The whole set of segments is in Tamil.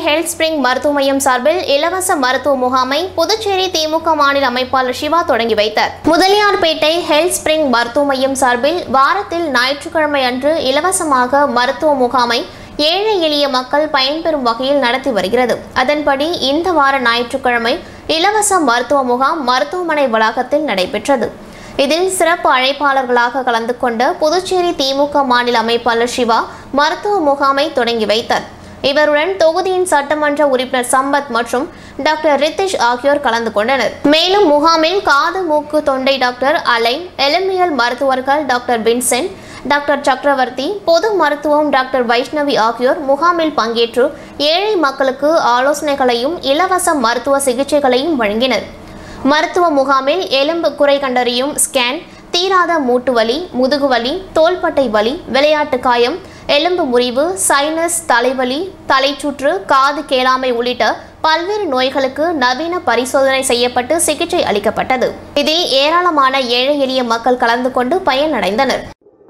ஹெல்த் ஸ்பிரிங் மருத்துவ மையம் சார்பில் இலவச மருத்துவ முகாமை புதுச்சேரி திமுக மாநில அமைப்பாளர் சிவா தொடங்கி வைத்தார் முதலியார்பேட்டை ஹெல்த் ஸ்பிரிங் மருத்துவ மையம் சார்பில் வாரத்தில் ஞாயிற்றுக்கிழமை அன்று இலவசமாக மருத்துவ முகாமை ஏழை எளிய மக்கள் பயன்பெறும் வகையில் நடத்தி வருகிறது அதன்படி இந்த வார ஞாயிற்றுக்கிழமை இலவச மருத்துவ முகாம் மருத்துவமனை வளாகத்தில் நடைபெற்றது இதில் சிறப்பு அழைப்பாளர்களாக கலந்து கொண்ட புதுச்சேரி திமுக மாநில அமைப்பாளர் சிவா மருத்துவ முகாமை தொடங்கி வைத்தார் இவருடன் தொகுதியின் சட்டமன்ற உறுப்பினர் சம்பத் மற்றும் டாக்டர் ரித்திஷ் ஆகியோர் கலந்து கொண்டனர் மேலும் முகாமில் காது மூக்கு தொண்டை டாக்டர் அலை எலும்பியல் மருத்துவர்கள் டாக்டர் வின்சென்ட் டாக்டர் சக்கரவர்த்தி பொது மருத்துவம் டாக்டர் வைஷ்ணவி ஆகியோர் முகாமில் பங்கேற்று ஏழை மக்களுக்கு ஆலோசனைகளையும் இலவச மருத்துவ சிகிச்சைகளையும் வழங்கினர் மருத்துவ முகாமில் எலும்பு குறை கண்டறியும் ஸ்கேன் தீராத மூட்டு வலி முதுகுவலி தோள்பட்டை வலி விளையாட்டு காயம் எலும்பு முறிவு சைனஸ் தலைவலி தலைச்சுற்று காது கேளாமை உள்ளிட்ட பல்வேறு நோய்களுக்கு நவீன பரிசோதனை செய்யப்பட்டு சிகிச்சை அளிக்கப்பட்டது இதில் ஏராளமான ஏழை எளிய மக்கள் கலந்து கொண்டு பயனடைந்தனர்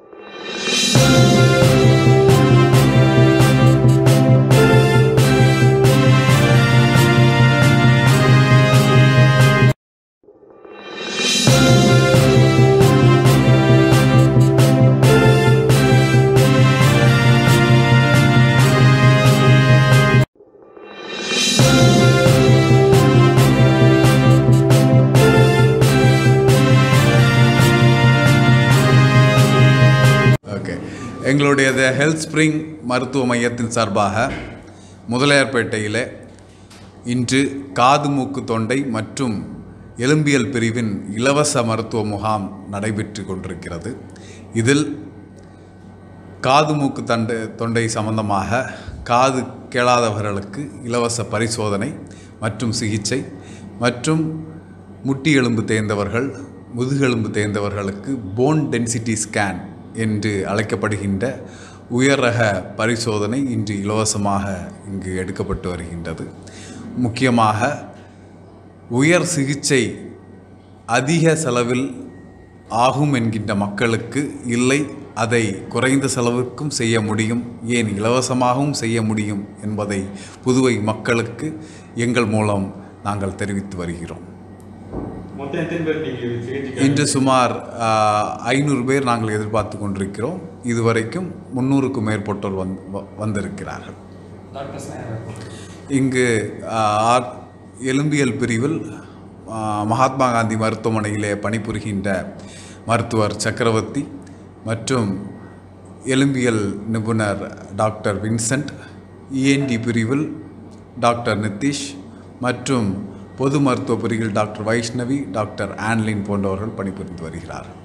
ஓகே எங்களுடைய த ஹெல்த் ஸ்ப்ரிங் மருத்துவ மையத்தின் சார்பாக முதலியார்பேட்டையில் இன்று காது மூக்கு தொண்டை மற்றும் எலும்பியல் பிரிவின் இலவச மருத்துவ முகாம் நடைபெற்று கொண்டிருக்கிறது இதில் காது மூக்கு தண்டை தொண்டை சம்பந்தமாக காது கேளாதவர்களுக்கு இலவச பரிசோதனை மற்றும் சிகிச்சை மற்றும் முட்டி எலும்பு தேய்ந்தவர்கள் முதுகெலும்பு தேய்ந்தவர்களுக்கு போன் டென்சிட்டி ஸ்கேன் என்று அழைக்கப்படுகின்ற உயர் ரக பரிசோதனை இன்று இலவசமாக இங்கு எடுக்கப்பட்டு வருகின்றது முக்கியமாக உயர் சிகிச்சை அதிக செலவில் ஆகும் என்கின்ற மக்களுக்கு இல்லை அதை குறைந்த செலவுக்கும் செய்ய முடியும் ஏன் இலவசமாகவும் செய்ய முடியும் என்பதை புதுவை மக்களுக்கு எங்கள் மூலம் நாங்கள் தெரிவித்து வருகிறோம் மொத்தம் எத்தனை பேர் நீங்கள் சிகிச்சைக்கு இன்று சுமார் ஐநூறு பேர் நாங்கள் எதிர்பார்த்து கொண்டிருக்கிறோம் இதுவரைக்கும் முந்நூறுக்கும் மேற்பட்டோர் வந் வ- வந்திருக்கிறார்கள் இங்கு ஆஹ், ஆர்- எலும்பியல் பிரிவில் ஆஹ், மகாத்மா காந்தி மருத்துவமனையிலே பணிபுரிகின்ற மருத்துவர் சக்கரவர்த்தி மற்றும் எலும்பியல் நிபுணர் டாக்டர் வின்சென்ட் இஎன்டி பிரிவில் டாக்டர் நிதிஷ் மற்றும் பொது மருத்துவ பிரிவில் டாக்டர் வைஷ்ணவி டாக்டர் ஆன்லின் போன்றவர்கள் பணிபுரிந்து வருகிறார்கள்